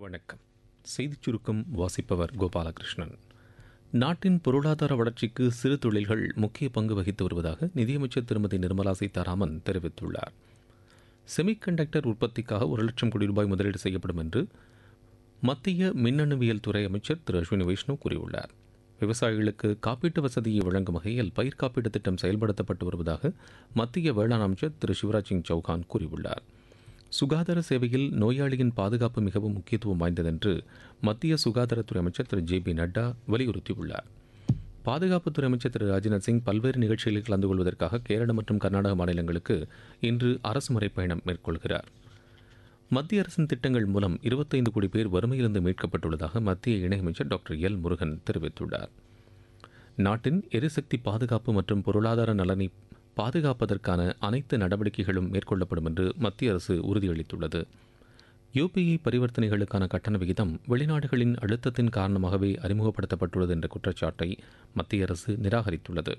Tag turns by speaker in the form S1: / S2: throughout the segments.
S1: வணக்கம் செய்திச் சுருக்கம் வாசிப்பவர் கோபாலகிருஷ்ணன் நாட்டின் பொருளாதார வளர்ச்சிக்கு சிறு தொழில்கள் முக்கிய பங்கு வகித்து வருவதாக நிதியமைச்சர் திருமதி நிர்மலா சீதாராமன் தெரிவித்துள்ளார் செமிகண்டக்டர் உற்பத்திக்காக ஒரு லட்சம் கோடி ரூபாய் முதலீடு செய்யப்படும் என்று மத்திய மின்னணுவியல் துறை அமைச்சர் திரு அஸ்வினி வைஷ்ணவ் கூறியுள்ளார் விவசாயிகளுக்கு காப்பீட்டு வசதியை வழங்கும் வகையில் பயிர் காப்பீட்டு திட்டம் செயல்படுத்தப்பட்டு வருவதாக மத்திய வேளாண் அமைச்சர் திரு சிவராஜ் சிங் சௌகான் கூறியுள்ளார் சுகாதார சேவையில் நோயாளியின் பாதுகாப்பு மிகவும் முக்கியத்துவம் வாய்ந்ததென்று மத்திய சுகாதாரத்துறை அமைச்சர் திரு ஜே பி நட்டா வலியுறுத்தியுள்ளார் பாதுகாப்புத்துறை அமைச்சர் திரு ராஜ்நாத் சிங் பல்வேறு நிகழ்ச்சிகளில் கலந்து கொள்வதற்காக கேரள மற்றும் கர்நாடக மாநிலங்களுக்கு இன்று அரசுமுறை பயணம் மேற்கொள்கிறார் மத்திய அரசின் திட்டங்கள் மூலம் இருபத்தைந்து கோடி பேர் வறுமையிலிருந்து மீட்கப்பட்டுள்ளதாக மத்திய இணையமைச்சர் டாக்டர் எல் முருகன் தெரிவித்துள்ளார் நாட்டின் எரிசக்தி பாதுகாப்பு மற்றும் பொருளாதார நலனை பாதுகாப்பதற்கான அனைத்து நடவடிக்கைகளும் மேற்கொள்ளப்படும் என்று மத்திய அரசு உறுதியளித்துள்ளது யுபிஐ பரிவர்த்தனைகளுக்கான கட்டண விகிதம் வெளிநாடுகளின் அழுத்தத்தின் காரணமாகவே அறிமுகப்படுத்தப்பட்டுள்ளது என்ற குற்றச்சாட்டை மத்திய அரசு நிராகரித்துள்ளது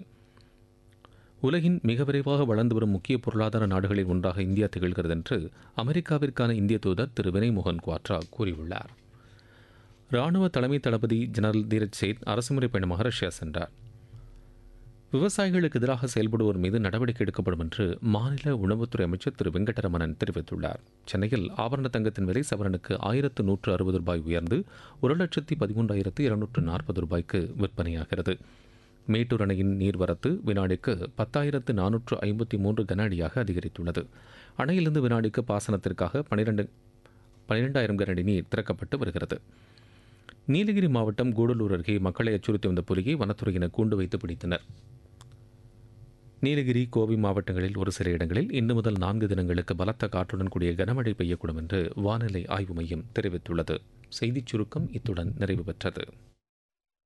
S1: உலகின் மிக விரைவாக வளர்ந்து வரும் முக்கிய பொருளாதார நாடுகளில் ஒன்றாக இந்தியா திகழ்கிறது என்று அமெரிக்காவிற்கான இந்திய தூதர் திரு வினய் மோகன் குவாட்ரா கூறியுள்ளார் ராணுவ தலைமை தளபதி ஜெனரல் தீரஜ் சேத் அரசுமுறை பயணமாக ரஷ்யா சென்றார் விவசாயிகளுக்கு எதிராக செயல்படுவோர் மீது நடவடிக்கை எடுக்கப்படும் என்று மாநில உணவுத்துறை அமைச்சர் திரு வெங்கடரமணன் தெரிவித்துள்ளார் சென்னையில் ஆபரண தங்கத்தின் விலை சவரனுக்கு ஆயிரத்து நூற்று அறுபது ரூபாய் உயர்ந்து ஒரு லட்சத்தி பதிமூன்றாயிரத்து இருநூற்று நாற்பது ரூபாய்க்கு விற்பனையாகிறது மேட்டூர் அணையின் நீர்வரத்து வினாடிக்கு பத்தாயிரத்து நானூற்று ஐம்பத்தி மூன்று கன அடியாக அதிகரித்துள்ளது அணையிலிருந்து வினாடிக்கு பாசனத்திற்காக பனிரெண்டு பனிரெண்டாயிரம் கன அடி நீர் திறக்கப்பட்டு வருகிறது நீலகிரி மாவட்டம் கூடலூர் அருகே மக்களை அச்சுறுத்தி வந்த புலியை வனத்துறையினர் கூண்டு வைத்து பிடித்தனர் நீலகிரி கோவை மாவட்டங்களில் ஒரு சில இடங்களில் இன்று முதல் நான்கு தினங்களுக்கு பலத்த காற்றுடன் கூடிய கனமழை பெய்யக்கூடும் என்று வானிலை ஆய்வு மையம் தெரிவித்துள்ளது செய்திச் சுருக்கம் இத்துடன் நிறைவு பெற்றது